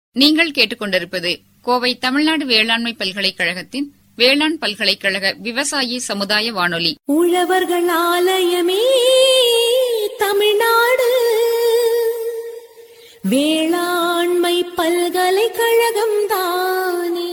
நீங்கள் கேட்டுக்கொண்டிருப்பது கோவை தமிழ்நாடு வேளாண்மை பல்கலைக்கழகத்தின் வேளாண் பல்கலைக்கழக விவசாயி சமுதாய வானொலி உழவர்கள் ஆலயமே தமிழ்நாடு வேளாண்மை பல்கலைக்கழகம் தானே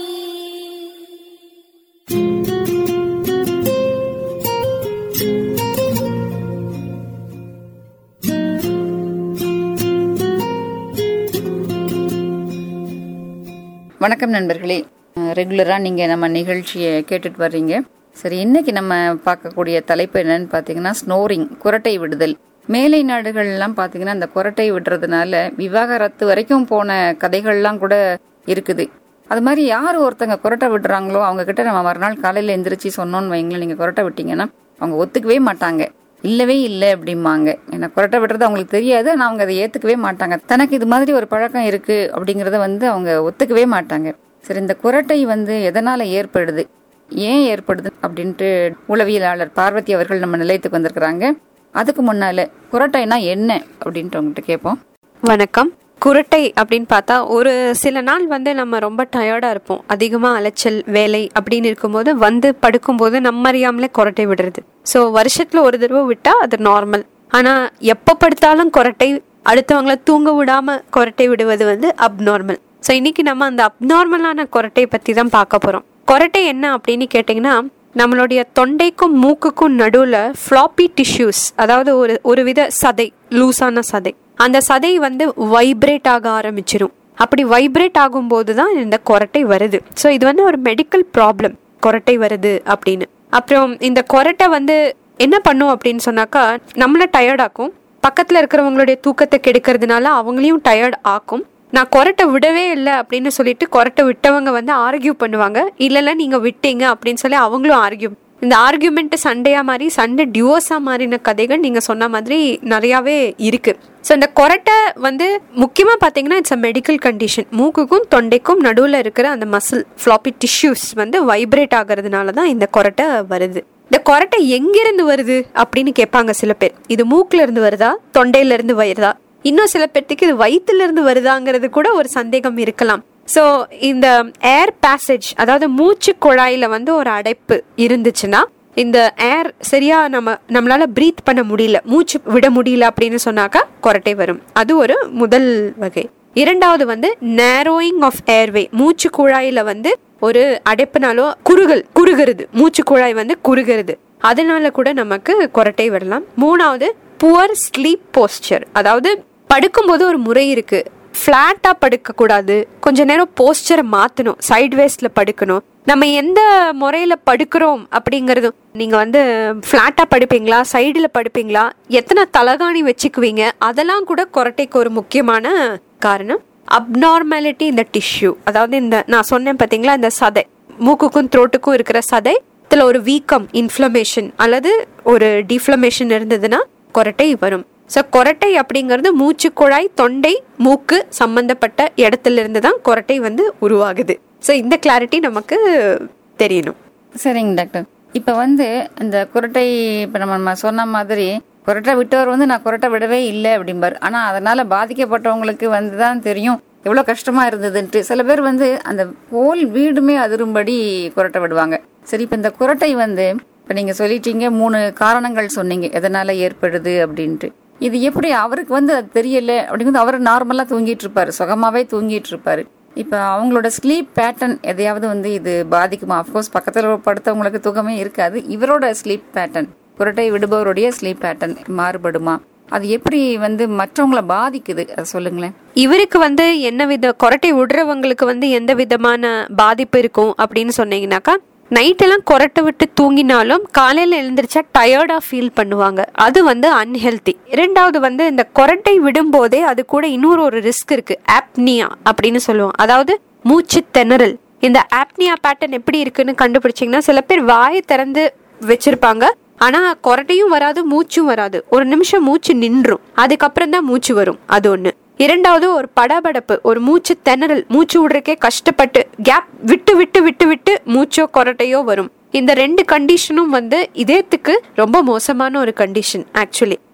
வணக்கம் நண்பர்களே ரெகுலரா நீங்க நம்ம நிகழ்ச்சியை கேட்டுட்டு வர்றீங்க சரி இன்னைக்கு நம்ம பார்க்கக்கூடிய தலைப்பு என்னன்னு பாத்தீங்கன்னா ஸ்னோரிங் குரட்டை விடுதல் மேலை நாடுகள்லாம் பாத்தீங்கன்னா இந்த குரட்டை விடுறதுனால விவாகரத்து வரைக்கும் போன கதைகள்லாம் கூட இருக்குது அது மாதிரி யார் ஒருத்தங்க குரட்டை விடுறாங்களோ அவங்க கிட்ட நம்ம மறுநாள் காலையில எந்திரிச்சு சொன்னோன்னு வைங்களேன் நீங்க குரட்டை விட்டீங்கன்னா அவங்க ஒத்துக்கவே மாட்டாங்க இல்லவே இல்லை அப்படிம்பாங்க ஏன்னா குரட்டை விடுறது அவங்களுக்கு தெரியாது ஆனால் அவங்க அதை ஏத்துக்கவே மாட்டாங்க தனக்கு இது மாதிரி ஒரு பழக்கம் இருக்கு அப்படிங்கறத வந்து அவங்க ஒத்துக்கவே மாட்டாங்க சரி இந்த குரட்டை வந்து எதனால ஏற்படுது ஏன் ஏற்படுது அப்படின்ட்டு உளவியலாளர் பார்வதி அவர்கள் நம்ம நிலையத்துக்கு வந்திருக்கிறாங்க அதுக்கு முன்னால குரட்டைனா என்ன அப்படின்ட்டு அவங்ககிட்ட கேட்போம் வணக்கம் குரட்டை அப்படின்னு பார்த்தா ஒரு சில நாள் வந்து நம்ம ரொம்ப டயர்டா இருப்போம் அதிகமா அலைச்சல் வேலை அப்படின்னு இருக்கும்போது வந்து படுக்கும்போது நம்ம அறியாமலே குரட்டை விடுறது ஸோ வருஷத்துல ஒரு தடவை விட்டா அது நார்மல் ஆனா எப்ப படுத்தாலும் குரட்டை அடுத்தவங்கள தூங்க விடாம குரட்டை விடுவது வந்து அப்நார்மல் ஸோ இன்னைக்கு நம்ம அந்த அப்நார்மலான குரட்டை பத்தி தான் பார்க்க போறோம் குரட்டை என்ன அப்படின்னு கேட்டிங்கன்னா நம்மளுடைய தொண்டைக்கும் மூக்குக்கும் நடுவுல ஃப்ளாப்பி டிஷ்யூஸ் அதாவது ஒரு ஒரு வித சதை லூஸான சதை அந்த சதை வந்து வைப்ரேட் ஆக ஆரம்பிச்சிரும் அப்படி வைப்ரேட் ஆகும்போது தான் இந்த கொரட்டை வருது ஸோ இது வந்து ஒரு மெடிக்கல் ப்ராப்ளம் கொரட்டை வருது அப்படின்னு அப்புறம் இந்த கொரட்டை வந்து என்ன பண்ணும் அப்படின்னு சொன்னாக்கா நம்மள டயர்ட் ஆக்கும் பக்கத்துல இருக்கிறவங்களுடைய தூக்கத்தை கெடுக்கிறதுனால அவங்களையும் டயர்ட் ஆக்கும் நான் கொரட்டை விடவே இல்லை அப்படின்னு சொல்லிட்டு கொரட்டை விட்டவங்க வந்து ஆர்கியூ பண்ணுவாங்க இல்லைல்ல நீங்க விட்டீங்க அப்படின்னு சொல்லி அவங்களும் ஆர்கியூ இந்த ஆர்கியூமெண்ட் சண்டையா மாதிரி சண்டை டிவோர்ஸா மாறின கதைகள் நீங்க சொன்ன மாதிரி நிறையாவே இருக்கு ஸோ இந்த கொரட்டை வந்து முக்கியமா பாத்தீங்கன்னா இட்ஸ் அ மெடிக்கல் கண்டிஷன் மூக்குக்கும் தொண்டைக்கும் நடுவில் இருக்கிற அந்த மசில் ஃப்ளாப்பி டிஷ்யூஸ் வந்து வைப்ரேட் ஆகிறதுனால தான் இந்த கொரட்டை வருது இந்த கொரட்டை எங்கிருந்து வருது அப்படின்னு கேட்பாங்க சில பேர் இது மூக்குல இருந்து வருதா தொண்டையில இருந்து வருதா இன்னும் சில பேர்த்துக்கு இது வயிற்றுல இருந்து வருதாங்கிறது கூட ஒரு சந்தேகம் இருக்கலாம் ஸோ இந்த ஏர் பேசேஜ் அதாவது மூச்சு குழாயில வந்து ஒரு அடைப்பு இருந்துச்சுன்னா இந்த ஏர் சரியா நம்ம நம்மளால பிரீத் பண்ண முடியல மூச்சு விட முடியல அப்படின்னு சொன்னாக்கா கொரட்டை வரும் அது ஒரு முதல் வகை இரண்டாவது வந்து நேரோயிங் ஆஃப் ஏர்வே மூச்சு குழாயில வந்து ஒரு அடைப்புனாலோ குறுகல் குறுகிறது மூச்சு குழாய் வந்து குறுகிறது அதனால கூட நமக்கு கொரட்டை வரலாம் மூணாவது புவர் ஸ்லீப் போஸ்டர் அதாவது படுக்கும்போது ஒரு முறை இருக்கு ஃப்ளாட்டா படுக்க கூடாது கொஞ்ச நேரம் போஸ்டரை மாத்தணும் சைட்வேஸ்ல படுக்கணும் நம்ம எந்த முறையில படுக்கிறோம் அப்படிங்கறதும் நீங்க வந்து ஃப்ளாட்டா படுப்பீங்களா சைடுல படுப்பீங்களா எத்தனை தலகாணி வச்சுக்குவீங்க அதெல்லாம் கூட கொரட்டைக்கு ஒரு முக்கியமான காரணம் அப்நார்மாலிட்டி இந்த டிஷ்யூ அதாவது இந்த நான் சொன்னேன் பாத்தீங்களா இந்த சதை மூக்குக்கும் த்ரோட்டுக்கும் இருக்கிற சதை இதுல ஒரு வீக்கம் இன்ஃப்ளமேஷன் அல்லது ஒரு டிஃப்ளமேஷன் இருந்ததுன்னா கொரட்டை வரும் ஸோ கொரட்டை அப்படிங்கிறது மூச்சு குழாய் தொண்டை மூக்கு சம்பந்தப்பட்ட இடத்துல இருந்து தான் கொரட்டை வந்து உருவாகுது ஸோ இந்த கிளாரிட்டி நமக்கு தெரியணும் சரிங்க டாக்டர் இப்ப வந்து இந்த குரட்டை இப்ப நம்ம நம்ம சொன்ன மாதிரி குரட்டை விட்டவர் வந்து நான் குரட்டை விடவே இல்லை அப்படிம்பாரு ஆனா அதனால பாதிக்கப்பட்டவங்களுக்கு வந்து தான் தெரியும் எவ்வளவு கஷ்டமா இருந்ததுன்ட்டு சில பேர் வந்து அந்த ஹோல் வீடுமே அதிரும்படி குரட்டை விடுவாங்க சரி இப்ப இந்த குரட்டை வந்து இப்ப நீங்க சொல்லிட்டீங்க மூணு காரணங்கள் சொன்னீங்க எதனால ஏற்படுது அப்படின்ட்டு இது எப்படி அவருக்கு வந்து அது தெரியல அப்படிங்கிறது அவர் நார்மலா தூங்கிட்டு இருப்பாரு சுகமாவே தூங்கிட்டு இருப்பாரு இப்ப அவங்களோட ஸ்லீப் பேட்டர்ன் எதையாவது வந்து இது பாதிக்குமா அஃப்கோர்ஸ் பக்கத்துல படுத்தவங்களுக்கு தூக்கமே இருக்காது இவரோட ஸ்லீப் பேட்டர்ன் குரட்டை விடுபவருடைய ஸ்லீப் பேட்டர்ன் மாறுபடுமா அது எப்படி வந்து மற்றவங்கள பாதிக்குது அதை சொல்லுங்களேன் இவருக்கு வந்து என்ன வித கொரட்டை விடுறவங்களுக்கு வந்து எந்த விதமான பாதிப்பு இருக்கும் அப்படின்னு சொன்னீங்கன்னாக்கா நைட்டெல்லாம் கொரட்டை விட்டு தூங்கினாலும் காலையில எழுந்திரிச்சா டயர்டா ஃபீல் பண்ணுவாங்க அது வந்து அன்ஹெல்தி இரண்டாவது வந்து இந்த கொரட்டை விடும்போதே அது கூட இன்னொரு ஒரு ரிஸ்க் இருக்கு ஆப்னியா அப்படின்னு சொல்லுவோம் அதாவது மூச்சு திணறல் இந்த ஆப்னியா பேட்டர்ன் எப்படி இருக்குன்னு கண்டுபிடிச்சிங்கன்னா சில பேர் வாயை திறந்து வச்சிருப்பாங்க ஆனா கொரட்டையும் வராது மூச்சும் வராது ஒரு நிமிஷம் மூச்சு நின்றும் அதுக்கப்புறம் தான் மூச்சு வரும் அது ஒண்ணு இரண்டாவது ஒரு படபடப்பு ஒரு மூச்சு திணறல் மூச்சு விடுறக்கே கஷ்டப்பட்டு கேப் விட்டு விட்டு விட்டு விட்டு மூச்சோ கொரட்டையோ வரும் இந்த ரெண்டு கண்டிஷனும் வந்து இதயத்துக்கு ரொம்ப மோசமான ஒரு கண்டிஷன் ஆக்சுவலி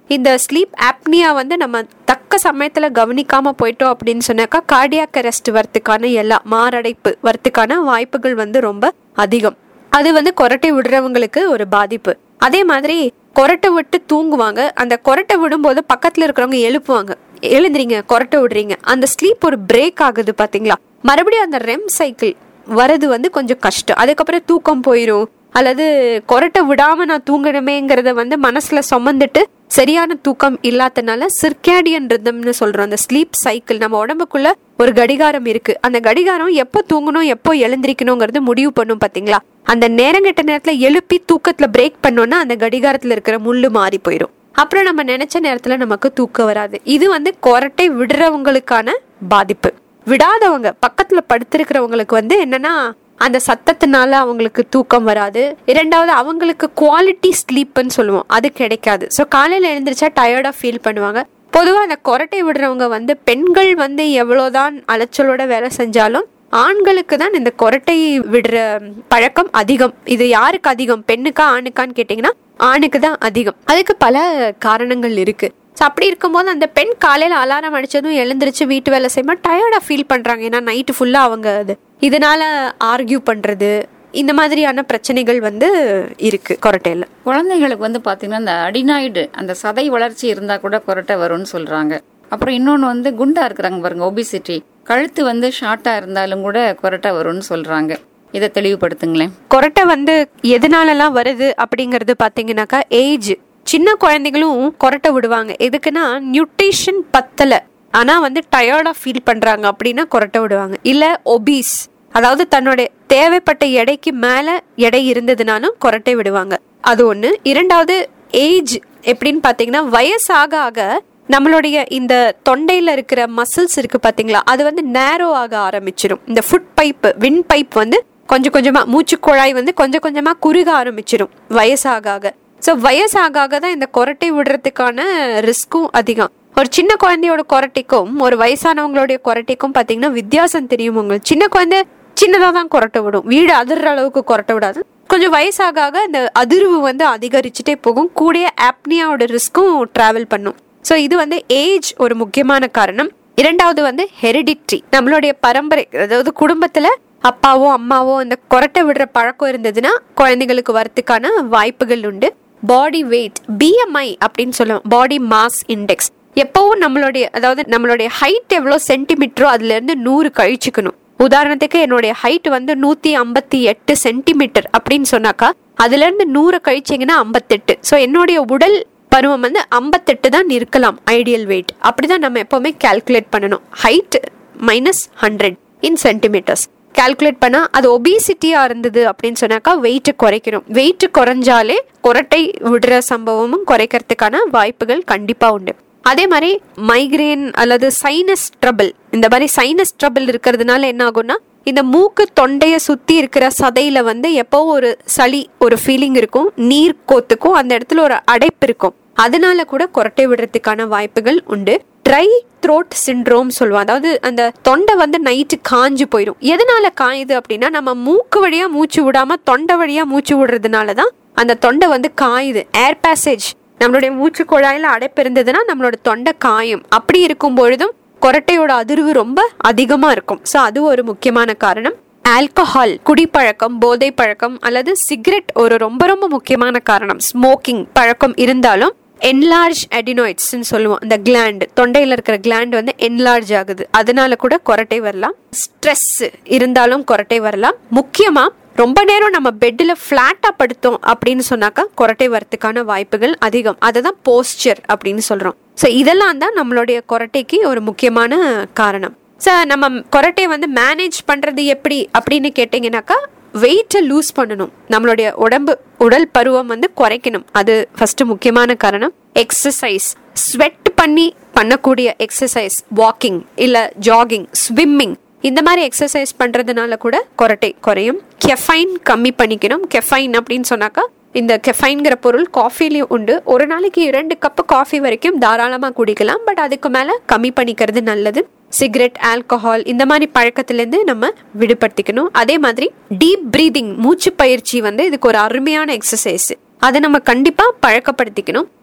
இந்த ஸ்லீப் ஆப்னியா வந்து நம்ம தக்க சமயத்துல கவனிக்காம போயிட்டோம் அப்படின்னு சொன்னாக்கா கார்டியாக் அரெஸ்ட் வரத்துக்கான எல்லா மாரடைப்பு வரத்துக்கான வாய்ப்புகள் வந்து ரொம்ப அதிகம் அது வந்து கொரட்டை விடுறவங்களுக்கு ஒரு பாதிப்பு அதே மாதிரி கொரட்டை விட்டு தூங்குவாங்க அந்த கொரட்டை விடும்போது பக்கத்துல இருக்கிறவங்க எழுப்புவாங்க எழுந்துறீங்க கொரட்டை விடுறீங்க அந்த ஸ்லீப் ஒரு பிரேக் ஆகுது பாத்தீங்களா மறுபடியும் அந்த ரெம் சைக்கிள் வரது வந்து கொஞ்சம் கஷ்டம் அதுக்கப்புறம் தூக்கம் போயிடும் அல்லது கொரட்டை விடாம நான் தூங்கணுமேங்கிறத வந்து மனசுல சுமந்துட்டு சரியான தூக்கம் இல்லாதனால சிர்கேடியன் ரிதம்னு சொல்றோம் அந்த ஸ்லீப் சைக்கிள் நம்ம உடம்புக்குள்ள ஒரு கடிகாரம் இருக்கு அந்த கடிகாரம் எப்போ தூங்கணும் எப்போ எழுந்திரிக்கணுங்கிறது முடிவு பண்ணும் பாத்தீங்களா அந்த நேரங்கெட்ட நேரத்துல எழுப்பி தூக்கத்துல பிரேக் பண்ணோம்னா அந்த கடிகாரத்துல இருக்கிற முள்ளு மாறி போயிடும் அப்புறம் நம்ம நினைச்ச நேரத்துல நமக்கு தூக்கம் வராது இது வந்து கொரட்டை விடுறவங்களுக்கான பாதிப்பு விடாதவங்க பக்கத்துல படுத்திருக்கிறவங்களுக்கு வந்து என்னன்னா அந்த சத்தத்தினால அவங்களுக்கு தூக்கம் வராது இரண்டாவது அவங்களுக்கு குவாலிட்டி ஸ்லீப்னு சொல்லுவோம் அது கிடைக்காது ஸோ காலையில எழுந்திரிச்சா டயர்டா ஃபீல் பண்ணுவாங்க பொதுவாக அந்த கொரட்டை விடுறவங்க வந்து பெண்கள் வந்து எவ்வளோதான் அலைச்சலோட வேலை செஞ்சாலும் ஆண்களுக்கு தான் இந்த கொரட்டை விடுற பழக்கம் அதிகம் இது யாருக்கு அதிகம் பெண்ணுக்கா ஆணுக்கான்னு கேட்டிங்கன்னா ஆணுக்கு தான் அதிகம் அதுக்கு பல காரணங்கள் இருக்கு ஸோ அப்படி இருக்கும்போது அந்த பெண் காலையில் அலாரம் அடிச்சதும் எழுந்திரிச்சு வீட்டு வேலை செய்யும்போது டயர்டாக ஃபீல் பண்ணுறாங்க ஏன்னா நைட்டு ஃபுல்லாக அவங்க அது இதனால ஆர்கியூ பண்ணுறது இந்த மாதிரியான பிரச்சனைகள் வந்து இருக்கு கொரட்டையில் குழந்தைகளுக்கு வந்து பாத்தீங்கன்னா இந்த அடினாய்டு அந்த சதை வளர்ச்சி இருந்தா கூட கொரட்டை வரும்னு சொல்றாங்க அப்புறம் இன்னொன்னு வந்து குண்டா இருக்கிறாங்க பாருங்க ஒபிசிட்டி கழுத்து வந்து ஷார்ட்டா இருந்தாலும் கூட கொரட்டை வரும்னு சொல்றாங்க இதை தெளிவுபடுத்துங்களேன் கொரட்டை வந்து எதனாலலாம் வருது அப்படிங்கிறது பார்த்தீங்கன்னாக்கா ஏஜ் சின்ன குழந்தைகளும் கொரட்டை விடுவாங்க எதுக்குன்னா நியூட்ரிஷன் பத்தல ஆனா வந்து டயர்டா ஃபீல் பண்றாங்க அப்படின்னா கொரட்டை விடுவாங்க இல்ல ஒபீஸ் அதாவது தன்னுடைய தேவைப்பட்ட எடைக்கு மேல எடை இருந்ததுனாலும் கொரட்டை விடுவாங்க அது ஒண்ணு இரண்டாவது ஏஜ் எப்படின்னு பாத்தீங்கன்னா வயசாக ஆக நம்மளுடைய இந்த தொண்டையில இருக்கிற மசில்ஸ் இருக்கு பாத்தீங்களா அது வந்து நேரோ ஆக ஆரம்பிச்சிடும் இந்த ஃபுட் பைப் வின் பைப் வந்து கொஞ்சம் கொஞ்சமா மூச்சு குழாய் வந்து கொஞ்சம் கொஞ்சமா குறுக ஆரம்பிச்சிடும் வயசாக ஆக ஸோ வயசாக ஆக தான் இந்த கொரட்டை விடுறதுக்கான ரிஸ்க்கும் அதிகம் ஒரு சின்ன குழந்தையோட கொரட்டைக்கும் ஒரு வயசானவங்களுடைய கொரட்டைக்கும் பாத்தீங்கன்னா வித்தியாசம் தெரியும் உங்களுக்கு சின்ன குழந்தை சின்னதாக தான் கொரட்டை விடும் வீடு அதிர்ற அளவுக்கு கொரட்டை விடாது கொஞ்சம் வயசாக ஆக அந்த அதிர்வு வந்து அதிகரிச்சுட்டே போகும் கூடிய ஆப்னியாவோட ரிஸ்க்கும் டிராவல் பண்ணும் ஸோ இது வந்து ஏஜ் ஒரு முக்கியமான காரணம் இரண்டாவது வந்து ஹெரிடிட்ரி நம்மளுடைய பரம்பரை அதாவது குடும்பத்துல அப்பாவோ அம்மாவோ இந்த கொரட்டை விடுற பழக்கம் இருந்ததுன்னா குழந்தைங்களுக்கு வரத்துக்கான வாய்ப்புகள் உண்டு பாடி வெயிட் பிஎம்ஐ அப்படின்னு சொல்லுவோம் பாடி மாஸ் இண்டெக்ஸ் எப்பவும் நம்மளுடைய அதாவது நம்மளுடைய ஹைட் எவ்வளோ சென்டிமீட்டரோ அதுல இருந்து நூறு கழிச்சுக்கணும் உதாரணத்துக்கு என்னுடைய ஹைட் வந்து நூத்தி ஐம்பத்தி எட்டு சென்டிமீட்டர் அப்படின்னு சொன்னாக்கா அதுல இருந்து நூறு கழிச்சீங்கன்னா ஐம்பத்தெட்டு ஸோ என்னுடைய உடல் பருவம் வந்து ஐம்பத்தெட்டு தான் இருக்கலாம் ஐடியல் வெயிட் அப்படிதான் நம்ம எப்பவுமே கால்குலேட் பண்ணணும் height minus hundred in centimetres calculate பண்ணா அது ஒபிசிட்டியா இருந்தது அப்படின்னு சொன்னாக்கா வெயிட் குறைக்கணும் வெயிட் குறைஞ்சாலே கொரட்டை விடுற சம்பவமும் குறைக்கிறதுக்கான வாய்ப்புகள் கண்டிப்பா உண்டு அதே மாதிரி மைக்ரேன் அல்லது சைனஸ் ட்ரபிள் இந்த மாதிரி சைனஸ் ட்ரபிள் இருக்கிறதுனால என்ன ஆகும்னா இந்த மூக்கு தொண்டைய சுத்தி இருக்கிற சதையில வந்து எப்போ ஒரு சளி ஒரு ஃபீலிங் இருக்கும் நீர் கோத்துக்கும் அந்த இடத்துல ஒரு அடைப்பு இருக்கும் அதனால கூட கொரட்டை விடுறதுக்கான வாய்ப்புகள் உண்டு ட்ரை த்ரோட் சிண்ட்ரோம் சொல்லுவோம் அதாவது அந்த தொண்டை வந்து நைட்டு காஞ்சு போயிடும் எதனால காயுது அப்படின்னா நம்ம மூக்கு வழியா மூச்சு விடாம தொண்டை வழியா மூச்சு விடுறதுனால தான் அந்த தொண்டை வந்து காயுது ஏர் பேசேஜ் நம்மளுடைய மூச்சு குழாயில அடைப்பு இருந்ததுன்னா நம்மளோட தொண்டை காயும் அப்படி இருக்கும் பொழுதும் கொரட்டையோட அதிர்வு ரொம்ப அதிகமா இருக்கும் ஸோ அது ஒரு முக்கியமான காரணம் ஆல்கஹால் குடிப்பழக்கம் போதை பழக்கம் அல்லது சிகரெட் ஒரு ரொம்ப ரொம்ப முக்கியமான காரணம் ஸ்மோக்கிங் பழக்கம் இருந்தாலும் என்லார்ஜ் அடினாய்ட்ஸ்னு சொல்லுவோம் இந்த கிளாண்ட் தொண்டையில் இருக்கிற கிளாண்ட் வந்து என்லார்ஜ் ஆகுது அதனால கூட கொரட்டை வரலாம் ஸ்ட்ரெஸ் இருந்தாலும் கொரட்டை வரலாம் முக்கியமா ரொம்ப நேரம் நம்ம பெட்டில் ஃப்ளாட்டாக படுத்தோம் அப்படின்னு சொன்னாக்கா கொரட்டை வரத்துக்கான வாய்ப்புகள் அதிகம் அதுதான் போஸ்டர் அப்படின்னு சொல்றோம் ஸோ இதெல்லாம் தான் நம்மளுடைய கொரட்டைக்கு ஒரு முக்கியமான காரணம் ஸோ நம்ம கொரட்டையை வந்து மேனேஜ் பண்றது எப்படி அப்படின்னு கேட்டிங்கனாக்கா வெயிட்டை லூஸ் பண்ணணும் நம்மளுடைய உடம்பு உடல் பருவம் வந்து குறைக்கணும் அது ஃபர்ஸ்ட் முக்கியமான காரணம் எக்ஸசைஸ் ஸ்வெட் பண்ணி பண்ணக்கூடிய எக்ஸசைஸ் வாக்கிங் இல்ல ஜாகிங் ஸ்விம்மிங் இந்த மாதிரி எக்ஸசைஸ் பண்றதுனால கூட கொரட்டை குறையும் கெஃபைன் கம்மி பண்ணிக்கணும் கெஃபைன் அப்படின்னு சொன்னாக்கா இந்த கெஃபைன்கிற பொருள் காஃபிலையும் உண்டு ஒரு நாளைக்கு இரண்டு கப்பு காஃபி வரைக்கும் தாராளமாக குடிக்கலாம் பட் அதுக்கு மேலே கம்மி பண்ணிக்கிறது நல்லது சிகரெட் ஆல்கஹால் இந்த மாதிரி பழக்கத்திலேருந்து நம்ம விடுபடுத்திக்கணும் அதே மாதிரி டீப் பிரீதிங் மூச்சு பயிற்சி வந்து இதுக்கு ஒரு அருமையான எக்ஸசைஸ் அதை நம்ம கண்டிப்பாக பழக்கப்படுத்திக்கணும்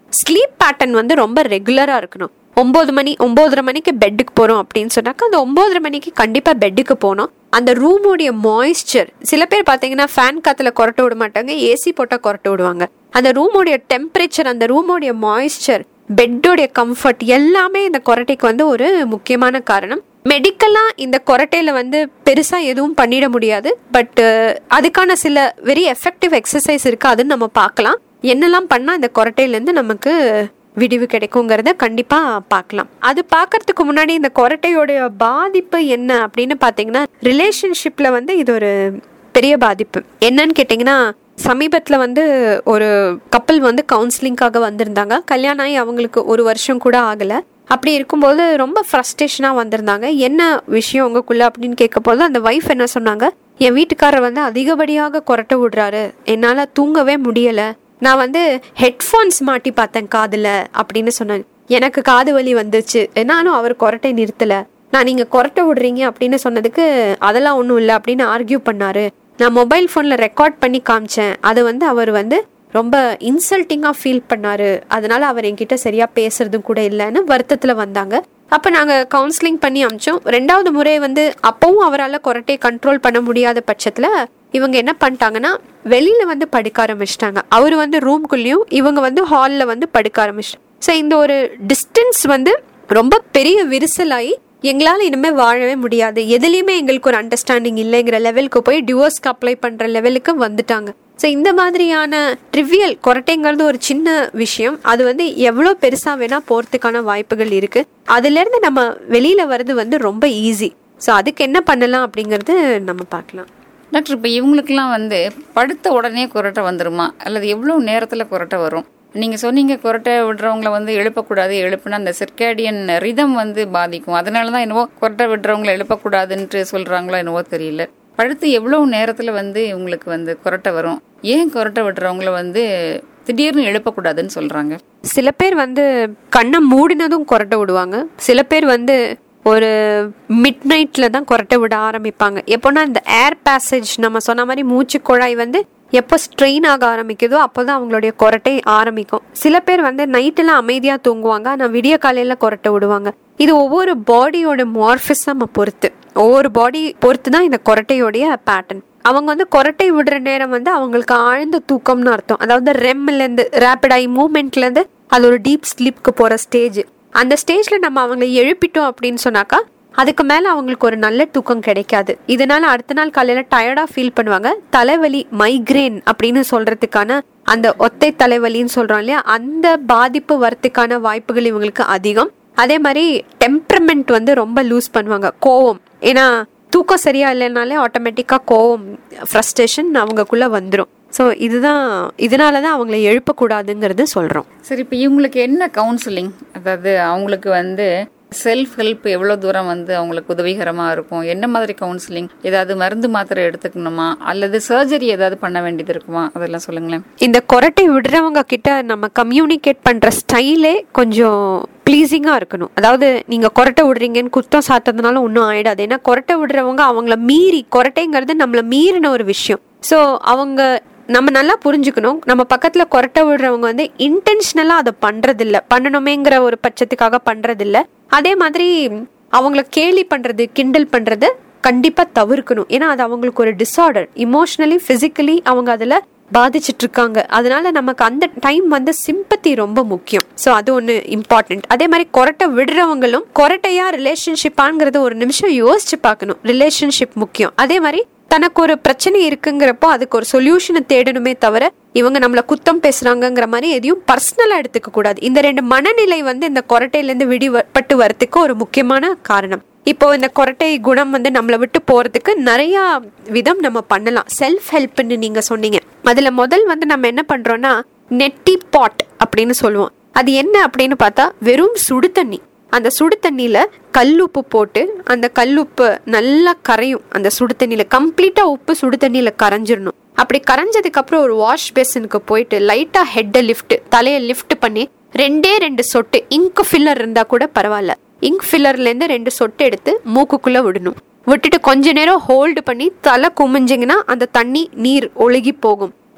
ஸ்லீப் பேட்டர்ன் வந்து ரொம்ப ரெகுலரா இருக்கணும் ஒன்பது மணி ஒன்பதரை மணிக்கு பெட்டுக்கு போறோம் அப்படின்னு சொன்னாக்கா அந்த ஒன்பதரை மணிக்கு கண்டிப்பா பெட்டுக்கு போகணும் அந்த ரூமோடைய மாய்ஸ்சர் சில பேர் பாத்தீங்கன்னா ஃபேன் காத்துல கொரட்டை விட மாட்டாங்க ஏசி போட்டா கொரட்டை விடுவாங்க அந்த ரூமோடைய டெம்பரேச்சர் அந்த ரூமோடைய மாய்ஸ்சர் பெட்டோடைய கம்ஃபர்ட் எல்லாமே இந்த கொரட்டைக்கு வந்து ஒரு முக்கியமான காரணம் மெடிக்கலா இந்த கொரட்டையில வந்து பெருசா எதுவும் பண்ணிட முடியாது பட் அதுக்கான சில வெரி எஃபெக்டிவ் எக்ஸசைஸ் இருக்கு அதுன்னு நம்ம பார்க்கலாம் என்னெல்லாம் பண்ணா இந்த கொரட்டையில இருந்து நமக்கு விடிவு கிடைக்குங்கிறத கண்டிப்பா பார்க்கலாம் அது பார்க்கறதுக்கு முன்னாடி இந்த கொரட்டையோடைய பாதிப்பு என்ன அப்படின்னு பாத்தீங்கன்னா ரிலேஷன்ஷிப்ல வந்து இது ஒரு பெரிய பாதிப்பு என்னன்னு கேட்டிங்கன்னா சமீபத்தில் வந்து ஒரு கப்பல் வந்து கவுன்சிலிங்காக வந்திருந்தாங்க கல்யாணம் ஆகி அவங்களுக்கு ஒரு வருஷம் கூட ஆகலை அப்படி இருக்கும்போது ரொம்ப ஃப்ரஸ்ட்ரேஷனாக வந்திருந்தாங்க என்ன விஷயம் உங்களுக்குள்ள அப்படின்னு கேட்கும்போது அந்த ஒய்ஃப் என்ன சொன்னாங்க என் வீட்டுக்காரர் வந்து அதிகப்படியாக கொரட்டை விடுறாரு என்னால் தூங்கவே முடியலை நான் வந்து ஹெட்ஃபோன்ஸ் மாட்டி பார்த்தேன் காதில் அப்படின்னு சொன்னேன் எனக்கு காது வலி வந்துச்சு என்னாலும் அவர் கொரட்டை நிறுத்தலை நான் நீங்கள் கொரட்டை விடுறீங்க அப்படின்னு சொன்னதுக்கு அதெல்லாம் ஒன்றும் இல்லை அப்படின்னு ஆர்கியூ பண்ணாரு நான் மொபைல் ஃபோனில் ரெக்கார்ட் பண்ணி காமிச்சேன் அது வந்து அவர் வந்து ரொம்ப இன்சல்ட்டிங்காக ஃபீல் பண்ணாரு அதனால அவர் என்கிட்ட சரியா பேசுறதும் கூட இல்லைன்னு வருத்தத்தில் வந்தாங்க அப்போ நாங்கள் கவுன்சிலிங் பண்ணி அமிச்சோம் ரெண்டாவது முறை வந்து அப்பவும் அவரால் கொரட்டையை கண்ட்ரோல் பண்ண முடியாத பட்சத்தில் இவங்க என்ன பண்ணிட்டாங்கன்னா வெளியில வந்து படுக்க ஆரம்பிச்சிட்டாங்க அவர் வந்து ரூம்குள்ளேயும் இவங்க வந்து ஹாலில் வந்து படுக்க ஆரம்பிச்சிட்டாங்க ஸோ இந்த ஒரு டிஸ்டன்ஸ் வந்து ரொம்ப பெரிய விரிசலாகி எங்களால் இனிமேல் வாழவே முடியாது எதுலேயுமே எங்களுக்கு ஒரு அண்டர்ஸ்டாண்டிங் இல்லைங்கிற லெவலுக்கு போய் டிவோர்ஸ்க்கு அப்ளை பண்ணுற லெவலுக்கு வந்துட்டாங்க ஸோ இந்த மாதிரியான ட்ரிவியல் கொரட்டைங்கிறது ஒரு சின்ன விஷயம் அது வந்து எவ்வளோ பெருசாக வேணால் போகிறதுக்கான வாய்ப்புகள் இருக்குது அதுலேருந்து நம்ம வெளியில் வர்றது வந்து ரொம்ப ஈஸி ஸோ அதுக்கு என்ன பண்ணலாம் அப்படிங்கிறது நம்ம பார்க்கலாம் டாக்டர் இப்போ இவங்களுக்குலாம் வந்து படுத்த உடனே குரட்டை வந்துருமா அல்லது எவ்வளோ நேரத்தில் குரட்டை வரும் நீங்கள் சொன்னீங்க குரட்டை விடுறவங்கள வந்து எழுப்பக்கூடாது எழுப்புனா அந்த சிர்கேடியன் ரிதம் வந்து பாதிக்கும் அதனால தான் என்னவோ குரட்டை விடுறவங்கள எழுப்பக்கூடாதுன்ட்டு சொல்கிறாங்களோ என்னவோ தெரியல படுத்து எவ்வளோ நேரத்தில் வந்து இவங்களுக்கு வந்து குரட்டை வரும் ஏன் குரட்டை விடுறவங்கள வந்து திடீர்னு எழுப்பக்கூடாதுன்னு சொல்கிறாங்க சில பேர் வந்து கண்ணை மூடினதும் கொரட்டை விடுவாங்க சில பேர் வந்து ஒரு மிட் நைட்ல தான் கொரட்டை விட ஆரம்பிப்பாங்க எப்போனா இந்த ஏர் பேசேஜ் நம்ம சொன்ன மாதிரி மூச்சு குழாய் வந்து எப்போ ஸ்ட்ரெயின் ஆக ஆரம்பிக்குதோ அப்போதான் அவங்களுடைய கொரட்டை ஆரம்பிக்கும் சில பேர் வந்து நைட்டெல்லாம் அமைதியாக தூங்குவாங்க ஆனால் விடிய காலையில கொரட்டை விடுவாங்க இது ஒவ்வொரு பாடியோட மார்பிசம் பொறுத்து ஒவ்வொரு பாடி பொறுத்து தான் இந்த கொரட்டையோடைய பேட்டர்ன் அவங்க வந்து கொரட்டை விடுற நேரம் வந்து அவங்களுக்கு ஆழ்ந்த தூக்கம்னு அர்த்தம் அதாவது ரெம்ல இருந்து ரேபிட் ஐ மூவ்மெண்ட்ல இருந்து அது ஒரு டீப் ஸ்லீப்க்கு போற ஸ்டேஜ் அந்த ஸ்டேஜ்ல நம்ம அவங்களை எழுப்பிட்டோம் அப்படின்னு சொன்னாக்கா அதுக்கு மேல அவங்களுக்கு ஒரு நல்ல தூக்கம் கிடைக்காது இதனால அடுத்த நாள் காலையில டயர்டா ஃபீல் பண்ணுவாங்க தலைவலி மைக்ரேன் அப்படின்னு சொல்றதுக்கான அந்த ஒத்தை தலைவலின்னு சொல்றோம் இல்லையா அந்த பாதிப்பு வரத்துக்கான வாய்ப்புகள் இவங்களுக்கு அதிகம் அதே மாதிரி டெம்பரமெண்ட் வந்து ரொம்ப லூஸ் பண்ணுவாங்க கோவம் ஏன்னா தூக்கம் சரியா இல்லைனாலே ஆட்டோமேட்டிக்காக கோவம் ஃப்ரஸ்ட்ரேஷன் அவங்கக்குள்ள வந்துடும் ஸோ இதுதான் இதனால தான் அவங்கள எழுப்பக்கூடாதுங்கிறது சொல்கிறோம் சரி இப்போ இவங்களுக்கு என்ன கவுன்சிலிங் அதாவது அவங்களுக்கு வந்து செல்ஃப் ஹெல்ப் எவ்வளோ தூரம் வந்து அவங்களுக்கு உதவிகரமாக இருக்கும் என்ன மாதிரி கவுன்சிலிங் ஏதாவது மருந்து மாத்திரை எடுத்துக்கணுமா அல்லது சர்ஜரி ஏதாவது பண்ண வேண்டியது இருக்குமா அதெல்லாம் சொல்லுங்களேன் இந்த கொரட்டை விடுறவங்க கிட்ட நம்ம கம்யூனிகேட் பண்ணுற ஸ்டைலே கொஞ்சம் ப்ளீஸிங்காக இருக்கணும் அதாவது நீங்கள் கொரட்டை விடுறீங்கன்னு குத்தம் சாத்ததுனால ஒன்றும் ஆயிடாது ஏன்னா கொரட்டை விடுறவங்க அவங்கள மீறி கொரட்டைங்கிறது நம்மள மீறின ஒரு விஷயம் ஸோ அவங்க நம்ம நல்லா புரிஞ்சுக்கணும் நம்ம பக்கத்துல கொரட்டை விடுறவங்க வந்து இன்டென்ஷனலா அதை பண்றதில்ல பண்ணணுமேங்கிற ஒரு பட்சத்துக்காக பண்றதில்ல அதே மாதிரி அவங்கள கேலி பண்றது கிண்டல் பண்றது கண்டிப்பா தவிர்க்கணும் ஏன்னா அது அவங்களுக்கு ஒரு டிஸார்டர் இமோஷனலி பிசிக்கலி அவங்க அதுல பாதிச்சிட்டு இருக்காங்க அதனால நமக்கு அந்த டைம் வந்து சிம்பத்தி ரொம்ப முக்கியம் ஸோ அது ஒன்று இம்பார்ட்டன்ட் அதே மாதிரி கொரட்டை விடுறவங்களும் கொரட்டையா ரிலேஷன்ஷிப்பாங்கிறத ஒரு நிமிஷம் யோசிச்சு பார்க்கணும் ரிலேஷன்ஷிப் முக்கியம் அதே மாதிரி தனக்கு ஒரு பிரச்சனை இருக்குங்கிறப்போ அதுக்கு ஒரு சொல்யூஷனை தேடணுமே தவிர இவங்க நம்மள குத்தம் பேசுறாங்கங்கிற மாதிரி எதையும் பர்சனலா எடுத்துக்க கூடாது இந்த ரெண்டு மனநிலை வந்து இந்த கொரட்டையில இருந்து விடுபட்டு வரதுக்கு ஒரு முக்கியமான காரணம் இப்போ இந்த கொரட்டை குணம் வந்து நம்மளை விட்டு போறதுக்கு நிறைய விதம் நம்ம பண்ணலாம் செல்ஃப் ஹெல்ப்னு நீங்க சொன்னீங்க அதுல முதல் வந்து நம்ம என்ன பண்றோம்னா நெட்டி பாட் அப்படின்னு சொல்லுவோம் அது என்ன அப்படின்னு பார்த்தா வெறும் சுடு தண்ணி அந்த சுடு தண்ணியில கல்லுப்பு போட்டு அந்த கல்லுப்பு நல்லா கரையும் அந்த சுடு தண்ணியில கம்ப்ளீட்டா உப்பு சுடு தண்ணியில கரைஞ்சிடணும் அப்படி கரைஞ்சதுக்கு அப்புறம் ஒரு வாஷ் பேசனுக்கு போயிட்டு லைட்டா ஹெட்டை லிஃப்ட் தலையை லிஃப்ட் பண்ணி ரெண்டே ரெண்டு சொட்டு இங்க் ஃபில்லர் இருந்தா கூட பரவாயில்ல இங்க் ஃபில்லர்ல இருந்து ரெண்டு சொட்டு எடுத்து மூக்குக்குள்ள விடணும் விட்டுட்டு கொஞ்ச நேரம் ஹோல்டு பண்ணி தலை குமிஞ்சிங்கன்னா அந்த தண்ணி நீர் ஒழுகி போகும்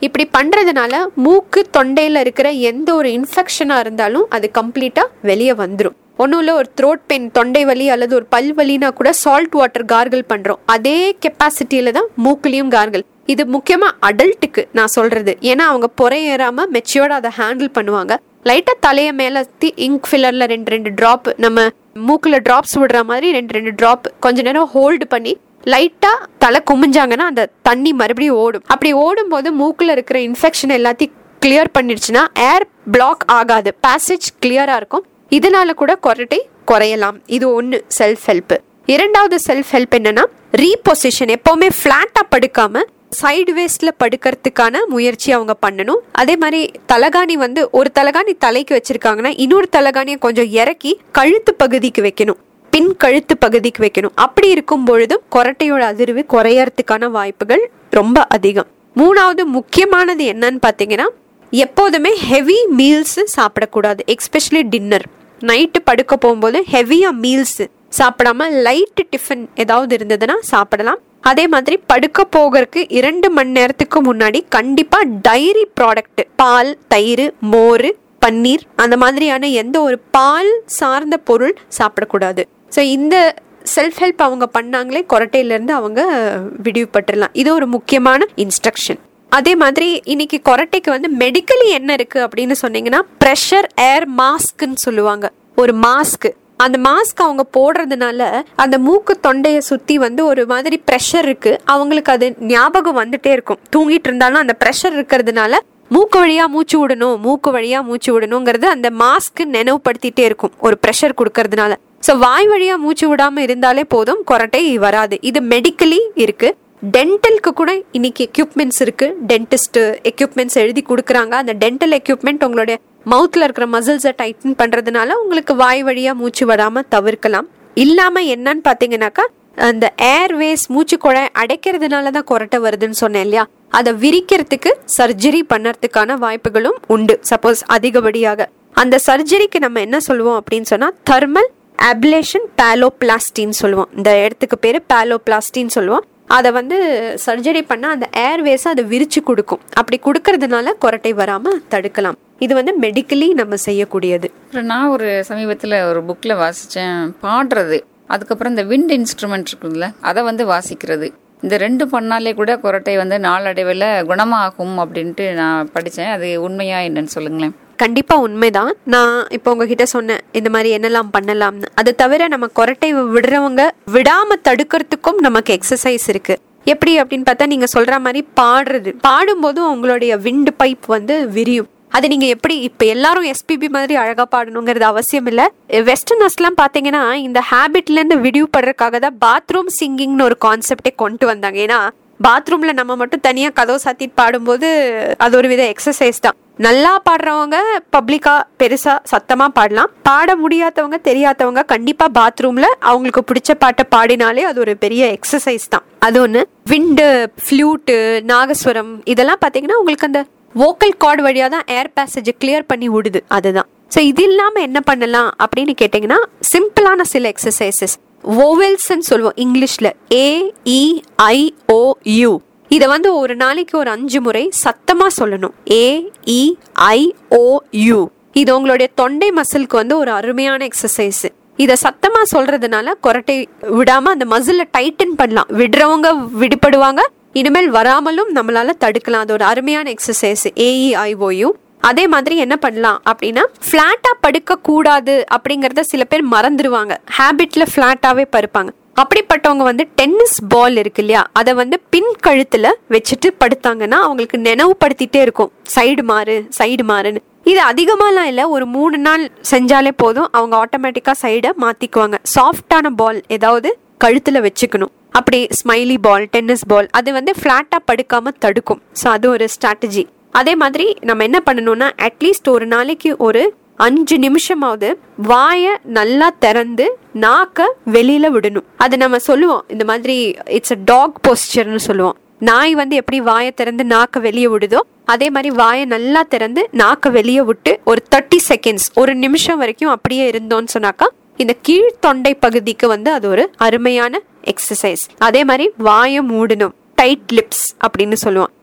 இப்படி பண்றதுனால மூக்கு தொண்டையில இருக்கிற எந்த ஒரு இன்ஃபெக்ஷனா இருந்தாலும் அது கம்ப்ளீட்டா வெளியே வந்துடும் ஒன்றும் இல்லை ஒரு த்ரோட் பெயின் தொண்டை வலி அல்லது ஒரு பல் வலினா கூட சால்ட் வாட்டர் கார்கிள் பண்றோம் அதே கெப்பாசிட்டியில தான் மூக்குலையும் கார்கிள் இது முக்கியமா அடல்ட்டுக்கு நான் சொல்றது ஏன்னா அவங்க பொறையேறாம மெச்சியோட அதை ஹேண்டில் பண்ணுவாங்க லைட்டா தலைய மேல இங்க் ஃபில்லர்ல ரெண்டு ரெண்டு டிராப் நம்ம மூக்குல டிராப்ஸ் விடுற மாதிரி ரெண்டு ரெண்டு டிராப் கொஞ்ச நேரம் ஹோல்டு பண்ணி லைட்டா தலை குமிஞ்சாங்கன்னா அந்த தண்ணி மறுபடியும் ஓடும் அப்படி ஓடும்போது மூக்குல இருக்கிற இன்ஃபெக்ஷன் எல்லாத்தையும் கிளியர் பண்ணிடுச்சுன்னா ஏர் பிளாக் ஆகாது பேசேஜ் கிளியரா இருக்கும் இதனால கூட கொரட்டை குறையலாம் இது ஒன்று செல்ஃப் ஹெல்ப் இரண்டாவது செல்ஃப் ஹெல்ப் என்னன்னா ரீபொசிஷன் எப்பவுமே ஃபிளாட்டா படுக்காம சைடு வேஸ்ட்ல படுக்கிறதுக்கான முயற்சி அவங்க பண்ணணும் அதே மாதிரி தலகாணி வந்து ஒரு தலகாணி தலைக்கு வச்சிருக்காங்கன்னா இன்னொரு தலகாணியை கொஞ்சம் இறக்கி கழுத்து பகுதிக்கு வைக்கணும் பின் கழுத்து பகுதிக்கு வைக்கணும் அப்படி இருக்கும் பொழுதும் கொரட்டையோட அதிர்வு குறையறதுக்கான வாய்ப்புகள் ரொம்ப அதிகம் மூணாவது முக்கியமானது என்னன்னு பார்த்தீங்கன்னா எப்போதுமே ஹெவி மீல்ஸ் சாப்பிடக்கூடாது எக்ஸ்பெஷலி டின்னர் நைட்டு படுக்க போகும்போது ஹெவியா மீல்ஸ் சாப்பிடாம லைட் டிஃபன் ஏதாவது இருந்ததுன்னா சாப்பிடலாம் அதே மாதிரி படுக்க போகிறதுக்கு இரண்டு மணி நேரத்துக்கு முன்னாடி கண்டிப்பா டைரி ப்ராடக்ட் பால் தயிர் மோர் பன்னீர் அந்த மாதிரியான எந்த ஒரு பால் சார்ந்த பொருள் சாப்பிடக்கூடாது ஸோ இந்த செல்ஃப் ஹெல்ப் அவங்க பண்ணாங்களே கொரட்டையிலேருந்து அவங்க விடுவிப்பட்டுடலாம் இது ஒரு முக்கியமான இன்ஸ்ட்ரக்ஷன் அதே மாதிரி இன்னைக்கு கொரட்டைக்கு வந்து மெடிக்கலி என்ன இருக்கு அப்படின்னு சொன்னீங்கன்னா ப்ரெஷர் ஏர் மாஸ்க்னு சொல்லுவாங்க ஒரு மாஸ்க் அந்த மாஸ்க் அவங்க போடுறதுனால அந்த மூக்கு தொண்டையை சுத்தி வந்து ஒரு மாதிரி ப்ரெஷர் இருக்கு அவங்களுக்கு அது ஞாபகம் வந்துட்டே இருக்கும் தூங்கிட்டு இருந்தாலும் அந்த ப்ரெஷர் இருக்கிறதுனால மூக்கு வழியா மூச்சு விடணும் மூக்கு வழியா மூச்சு விடணுங்கிறது அந்த மாஸ்க் நினைவுபடுத்திட்டே இருக்கும் ஒரு ப்ரெஷர் கொடுக்கறதுனால ஸோ வாய் வழியா மூச்சு விடாம இருந்தாலே போதும் கொரட்டை வராது இது மெடிக்கலி இருக்கு டென்டலுக்கு கூட இன்னைக்கு எக்யூப்மெண்ட்ஸ் இருக்கு டென்டிஸ்ட் எக்யூப்மெண்ட்ஸ் எழுதி கொடுக்குறாங்க அந்த டென்டல் எக்யூப்மெண்ட் உங்களுடைய மவுத்ல இருக்கிற மசில்ஸை டைட்டன் பண்றதுனால உங்களுக்கு வாய் வழியா மூச்சு விடாம தவிர்க்கலாம் இல்லாம என்னன்னு பாத்தீங்கன்னாக்கா அந்த ஏர்வேஸ் மூச்சு குழாய் அடைக்கிறதுனால தான் கொரட்டை வருதுன்னு சொன்னேன் இல்லையா அதை விரிக்கிறதுக்கு சர்ஜரி பண்ணறதுக்கான வாய்ப்புகளும் உண்டு சப்போஸ் அதிகப்படியாக அந்த சர்ஜரிக்கு நம்ம என்ன சொல்லுவோம் அப்படின்னு சொன்னா தர்மல் அப்லேஷன் பேலோபிளாஸ்டின்னு சொல்லுவோம் இந்த இடத்துக்கு பேர் பேலோபிளாஸ்டின்னு சொல்லுவோம் அதை வந்து சர்ஜரி பண்ணால் அந்த ஏர்வேஸை அதை விரிச்சு கொடுக்கும் அப்படி கொடுக்கறதுனால கொரட்டை வராமல் தடுக்கலாம் இது வந்து மெடிக்கலி நம்ம செய்யக்கூடியது அப்புறம் நான் ஒரு சமீபத்தில் ஒரு புக்கில் வாசித்தேன் பாடுறது அதுக்கப்புறம் இந்த விண்ட் இன்ஸ்ட்ருமெண்ட் இருக்குல்ல அதை வந்து வாசிக்கிறது இந்த ரெண்டு பண்ணாலே கூட கொரட்டை வந்து நாளடைவில் குணமாகும் அப்படின்ட்டு நான் படித்தேன் அது உண்மையா என்னன்னு சொல்லுங்களேன் கண்டிப்பா உண்மைதான் நான் இப்போ உங்ககிட்ட சொன்னேன் இந்த மாதிரி என்னெல்லாம் பண்ணலாம்னு அது தவிர நம்ம கொரட்டை விடுறவங்க விடாம தடுக்கிறதுக்கும் நமக்கு எக்ஸசைஸ் இருக்கு எப்படி அப்படின்னு பார்த்தா நீங்க சொல்ற மாதிரி பாடுறது பாடும்போதும் உங்களுடைய விண்டு பைப் வந்து விரியும் அது நீங்க எப்படி இப்ப எல்லாரும் எஸ்பிபி மாதிரி அழகா பாடணுங்கிறது அவசியம் இல்ல வெஸ்டர்னர்ஸ் எல்லாம் பாத்தீங்கன்னா இந்த ஹேபிட்ல இருந்து விடிவுபடுறதுக்காக தான் பாத்ரூம் சிங்கிங்னு ஒரு கான்செப்டே கொண்டு வந்தாங்க ஏன்னா பாத்ரூம்ல நம்ம மட்டும் தனியா கதவு சாத்திட்டு பாடும்போது அது ஒரு வித எக்ஸசைஸ் தான் நல்லா பாடுறவங்க பப்ளிக்கா பெருசா சத்தமா பாடலாம் பாட முடியாதவங்க தெரியாதவங்க கண்டிப்பா பாத்ரூம்ல அவங்களுக்கு பிடிச்ச பாட்டை பாடினாலே அது ஒரு பெரிய எக்ஸசைஸ் தான் அது ஒண்ணு விண்டு ஃப்ளூட்டு நாகஸ்வரம் இதெல்லாம் பாத்தீங்கன்னா உங்களுக்கு அந்த வோக்கல் கார்டு வழியா தான் ஏர் பேசேஜ் கிளியர் பண்ணி விடுது அதுதான் ஸோ இது இல்லாம என்ன பண்ணலாம் அப்படின்னு கேட்டிங்கன்னா சிம்பிளான சில எக்ஸசைசஸ் ஓவெல்ஸ்ன்னு சொல்லுவோம் இங்கிலீஷ்ல ஏ இ ஐ ஓ யூ இதை வந்து ஒரு நாளைக்கு ஒரு அஞ்சு முறை சத்தமா சொல்லணும் ஏ இ ஐ ஓ யூ இது உங்களுடைய தொண்டை மசிலுக்கு வந்து ஒரு அருமையான எக்ஸசைஸ் இதை சத்தமா சொல்றதுனால கொரட்டை விடாம அந்த மசில டைட்டன் பண்ணலாம் விடுறவங்க விடுபடுவாங்க இனிமேல் வராமலும் நம்மளால தடுக்கலாம் அது ஒரு அருமையான எக்ஸசைஸ் ஏஇஐஓயு அதே மாதிரி என்ன பண்ணலாம் அப்படின்னா ஃபிளாட்டா படுக்க கூடாது அப்படிங்கறத சில பேர் மறந்துடுவாங்க ஹேபிட்ல ஃபிளாட்டாவே படுப்பாங்க அப்படிப்பட்டவங்க வந்து டென்னிஸ் பால் இருக்கு இல்லையா அதை வந்து பின் கழுத்துல வச்சுட்டு படுத்தாங்கன்னா அவங்களுக்கு நினைவுபடுத்திட்டே இருக்கும் சைடு மாறு சைடு மாறுன்னு இது அதிகமாலாம் இல்லை ஒரு மூணு நாள் செஞ்சாலே போதும் அவங்க ஆட்டோமேட்டிக்கா சைடை மாத்திக்குவாங்க சாஃப்டான பால் ஏதாவது கழுத்துல வச்சுக்கணும் அப்படி ஸ்மைலி பால் டென்னிஸ் பால் அது வந்து ஃபிளாட்டா படுக்காம தடுக்கும் ஸோ அது ஒரு ஸ்ட்ராட்டஜி அதே மாதிரி நம்ம என்ன பண்ணணும்னா அட்லீஸ்ட் ஒரு நாளைக்கு ஒரு அஞ்சு நிமிஷமாவது வாயை நல்லா திறந்து நாக்க வெளியில விடணும் அது நம்ம சொல்லுவோம் இந்த மாதிரி இட்ஸ் அ டாக் போஸ்டர்னு சொல்லுவோம் நாய் வந்து எப்படி வாயை திறந்து நாக்க வெளியே விடுதோ அதே மாதிரி வாயை நல்லா திறந்து நாக்க வெளியே விட்டு ஒரு தேர்ட்டி செகண்ட்ஸ் ஒரு நிமிஷம் வரைக்கும் அப்படியே இருந்தோம்னு சொன்னாக்கா இந்த கீழ் தொண்டை பகுதிக்கு வந்து அது ஒரு அருமையான எக்ஸசைஸ் அதே மாதிரி வாயை மூடணும் டைட் லிப்ஸ் அப்படின்னு சொல்லுவோம்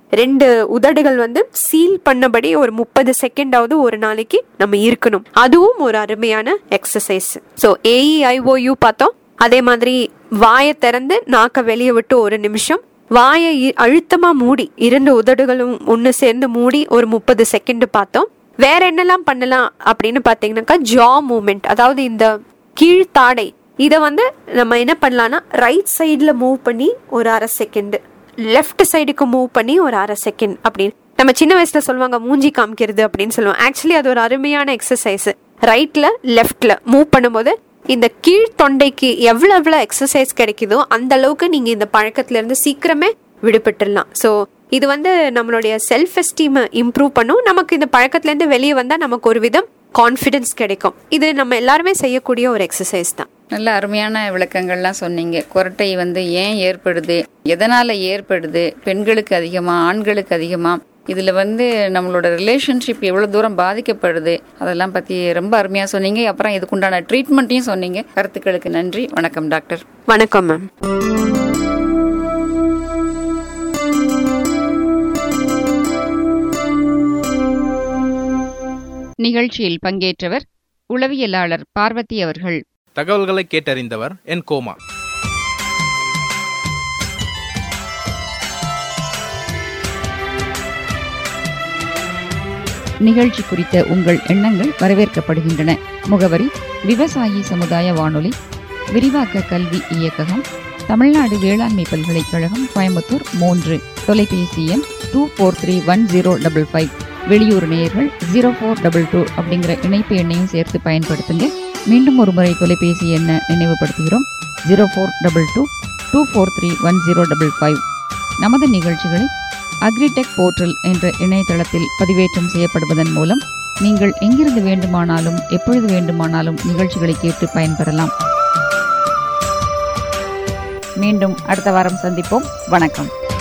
ரெண்டு உதடுகள் வந்து சீல் பண்ணபடி ஒரு முப்பது செகண்டாவது ஒரு நாளைக்கு நம்ம இருக்கணும் அதுவும் ஒரு அருமையான எக்ஸசைஸ் ஸோ ஏஇஐஓயு பார்த்தோம் அதே மாதிரி வாயை திறந்து நாக்க வெளியே விட்டு ஒரு நிமிஷம் வாயை இ- அழுத்தமா மூடி இரண்டு உதடுகளும் ஒன்று சேர்ந்து மூடி ஒரு முப்பது செகண்ட் பார்த்தோம் வேற என்னெல்லாம் பண்ணலாம் அப்படின்னு பார்த்தீங்கன்னாக்கா ஜா மூமெண்ட் அதாவது இந்த கீழ்த்தாடை இதை வந்து நம்ம என்ன பண்ணலாம்னா ரைட் சைடில் மூவ் பண்ணி ஒரு அரை செகண்ட் லெஃப்ட் சைடுக்கு மூவ் பண்ணி ஒரு அரை செகண்ட் அப்படின்னு நம்ம சின்ன வயசுல சொல்லுவாங்க மூஞ்சி காமிக்கிறது அப்படின்னு சொல்லுவாங்க ஆக்சுவலி அது ஒரு அருமையான எக்ஸசைஸ் ரைட்ல லெஃப்ட்ல மூவ் பண்ணும்போது இந்த கீழ் தொண்டைக்கு எவ்வளவு எவ்வளவு எக்ஸசைஸ் கிடைக்குதோ அந்த அளவுக்கு நீங்க இந்த பழக்கத்துல இருந்து சீக்கிரமே விடுபட்டுடலாம் ஸோ இது வந்து நம்மளுடைய செல்ஃப் எஸ்டீமை இம்ப்ரூவ் பண்ணும் நமக்கு இந்த பழக்கத்துல இருந்து வெளியே வந்தா நமக்கு ஒரு விதம் கான்ஃபிடன்ஸ் கிடைக்கும் இது நம்ம எல்லாருமே செய்யக்கூடிய ஒரு எக்ஸசைஸ் தான் நல்ல அருமையான விளக்கங்கள்லாம் சொன்னீங்க குரட்டை வந்து ஏன் ஏற்படுது எதனால ஏற்படுது பெண்களுக்கு அதிகமா ஆண்களுக்கு அதிகமா இதுல வந்து நம்மளோட ரிலேஷன்ஷிப் எவ்வளவு தூரம் பாதிக்கப்படுது அதெல்லாம் பத்தி ரொம்ப அருமையா சொன்னீங்க அப்புறம் இதுக்குண்டான ட்ரீட்மெண்ட்டையும் சொன்னீங்க கருத்துக்களுக்கு நன்றி வணக்கம் டாக்டர் வணக்கம் மேம் நிகழ்ச்சியில் பங்கேற்றவர் உளவியலாளர் பார்வதி அவர்கள் தகவல்களை கேட்டறிந்தவர் என் கோமா நிகழ்ச்சி குறித்த உங்கள் எண்ணங்கள் வரவேற்கப்படுகின்றன முகவரி விவசாயி சமுதாய வானொலி விரிவாக்க கல்வி இயக்ககம் தமிழ்நாடு வேளாண்மை பல்கலைக்கழகம் கோயம்புத்தூர் மூன்று தொலைபேசி எண் two four three one zero double five வெளியூர் நேயர்கள் ஜீரோ ஃபோர் டபுள் டூ அப்படிங்கிற இணைப்பு எண்ணையும் சேர்த்து பயன்படுத்துங்க மீண்டும் ஒரு முறை தொலைபேசி எண்ணை நினைவுபடுத்துகிறோம் zero four double two two four three one zero double five நமது நிகழ்ச்சிகளை அக்ரிடெக் போர்ட்டல் என்ற இணையதளத்தில் பதிவேற்றம் செய்யப்படுவதன் மூலம் நீங்கள் எங்கிருந்து வேண்டுமானாலும் எப்பொழுது வேண்டுமானாலும் நிகழ்ச்சிகளை கேட்டு பயன்பெறலாம் மீண்டும் அடுத்த வாரம் சந்திப்போம் வணக்கம்